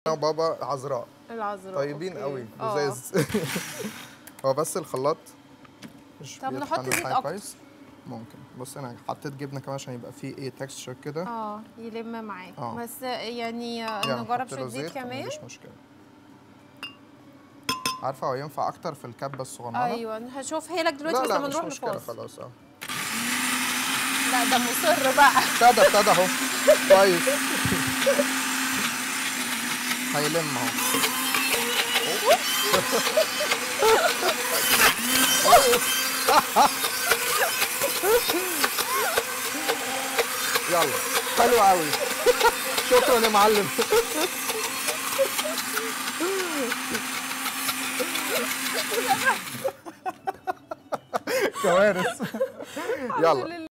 بابا عذراء العذراء طيبين أوكي. قوي آه. لزاز هو بس الخلاط مش طب بيطحن نحط زيت الحاجة أكتر. كويس ممكن بص انا حطيت جبنه كمان عشان يبقى فيه ايه تكستشر كده اه يلم معاك آه. بس يعني يعني نجرب نحط له شويه زيت كمان مفيش مشكله عارفه هو ينفع اكتر في الكبه الصغننه ايوه هشوف هيلك دلوقتي لا بس لا لما مش نروح مشكله لفاصل خلاص اه لا ده مصر بقى ابتدى ابتدى اهو كويس هيلم اهو يلا حلو قوي شكرا يا معلم كوارث يلا